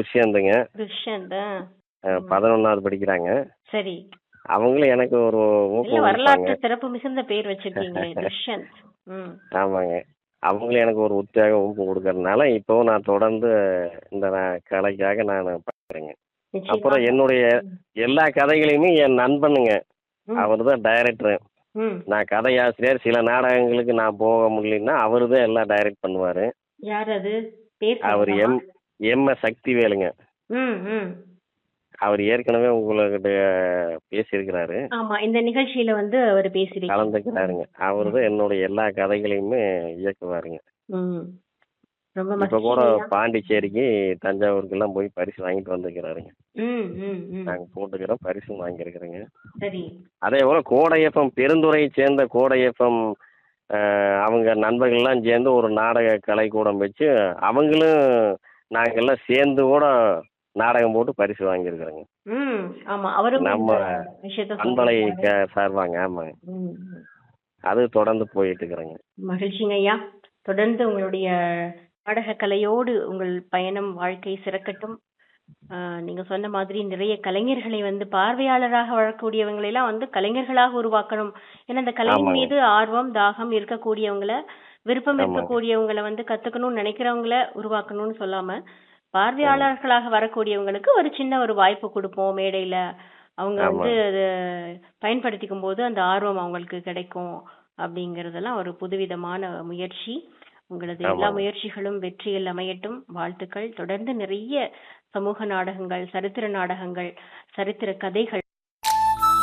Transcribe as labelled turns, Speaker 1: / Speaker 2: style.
Speaker 1: துஷ்யந்துங்க
Speaker 2: துஷ்யந்த்
Speaker 1: பதினொன்னாவது படிக்கிறாங்க
Speaker 2: சரி
Speaker 1: அவங்களும் எனக்கு ஒரு
Speaker 2: இல்ல
Speaker 1: ஊக்கம்
Speaker 2: வரலாற்று
Speaker 1: கொடுப்பாங்க
Speaker 2: சிறப்பு மிகுந்த பேர் வச்சிருக்கீங்களே துஷ்யந்த் ம்
Speaker 1: ஆமாங்க அவங்களும் எனக்கு ஒரு உற்சாகம் ஊக்கம் கொடுக்கறதுனால இப்போவும் நான் தொடர்ந்து இந்த நான் கலைக்காக நான் பார்க்குறேங்க
Speaker 2: நிச்சயமா
Speaker 1: அப்புறம் என்னுடைய எல்லா கதைகளையுமே என் நண்பனுங்க
Speaker 2: ம்,
Speaker 1: அவர் தான் டைரக்டர்
Speaker 2: ம்
Speaker 1: நான் கதையாசிரியர் சில நாடகங்களுக்கு நான் போக முடியலன்னா அவரு தான் எல்லாம் டைரக்ட் பண்ணுவார்
Speaker 2: யார் அது பேர்
Speaker 1: அவர் எம்
Speaker 2: சொல்லலாமா?
Speaker 1: எம் எஸ் சக்திவேலுங்க
Speaker 2: ம் ம்
Speaker 1: அவர் ஏற்கனவே உங்கள்கிட்ட பேசியிருக்கிறாரு
Speaker 2: ஆமா இந்த நிகழ்ச்சியில வந்து அவர் பேசிருக்காரு
Speaker 1: கலந்துக்கிறாருங்க அவரு தான் என்னுடைய எல்லா கதைகளையுமே இயக்குவாருங்க
Speaker 2: ம் ரொம்ப
Speaker 1: இப்ப கூட
Speaker 2: மகிழ்ச்சி
Speaker 1: பாண்டிச்சேரிக்கு தஞ்சாவூருக்கெல்லாம் போய் பரிசு வாங்கிட்டு வந்துக்கிறாருங்க
Speaker 2: ம் ம் ம்
Speaker 1: நாங்க போட்டுக்கிறோம் பரிசும் வாங்கியிருக்கிறோங்க
Speaker 2: சரி
Speaker 1: அதே போல கோடையப்பம் பெருந்துறையை சேர்ந்த கோடையப்பம் அவங்க நண்பர்கள்லாம் சேர்ந்து ஒரு நாடக கலைக்கூடம் வச்சு அவங்களும் நாங்கெல்லாம் சேர்ந்து கூட நாடகம் போட்டு பரிசு வாங்கியிருக்கிறோங்க
Speaker 2: ம் ஆமா அவரும்
Speaker 1: நம்ம
Speaker 2: இந்த விஷயத்த
Speaker 1: அன்பலை
Speaker 2: சொல்லியிருக்காரு.
Speaker 1: க- சார்பாங்க ஆமாங்க
Speaker 2: ம், ம்.
Speaker 1: அது தொடர்ந்து போயிட்டு இருக்கிறேங்க
Speaker 2: மகிழ்ச்சிங்க ஐயா தொடர்ந்து உங்களுடைய நாடக கலையோடு உங்கள் பயணம் வாழ்க்கை சிறக்கட்டும் ஆஹ் நீங்க சொன்ன மாதிரி நிறைய கலைஞர்களை வந்து பார்வையாளராக வரக்கூடியவங்களை எல்லாம் வந்து கலைஞர்களாக உருவாக்கணும் ஏன்னா அந்த கலையின்
Speaker 1: ஆமாங்க.
Speaker 2: மீது ஆர்வம் தாகம் இருக்கக்கூடியவங்கள விருப்பம்
Speaker 1: ஆமாங்க.
Speaker 2: இருக்கக்கூடியவங்கள வந்து கத்துக்கணும்னு நினைக்கிறவங்கள உருவாக்கணும்னு சொல்லாம பார்வையாளர்களாக வரக்கூடியவங்களுக்கு ஒரு சின்ன ஒரு வாய்ப்பு கொடுப்போம் மேடையில அவங்க வந்து அதை பயன்படுத்திக்கும் போது அந்த ஆர்வம் அவங்களுக்கு கிடைக்கும் அப்படிங்கறதெல்லாம் ஒரு புதுவிதமான முயற்சி உங்களது எல்லா
Speaker 1: ஆமாங்க.
Speaker 2: முயற்சிகளும் வெற்றியில் அமையட்டும் வாழ்த்துக்கள் தொடர்ந்து நிறைய சமூக நாடகங்கள் சரித்திர நாடகங்கள் சரித்திர கதைகள்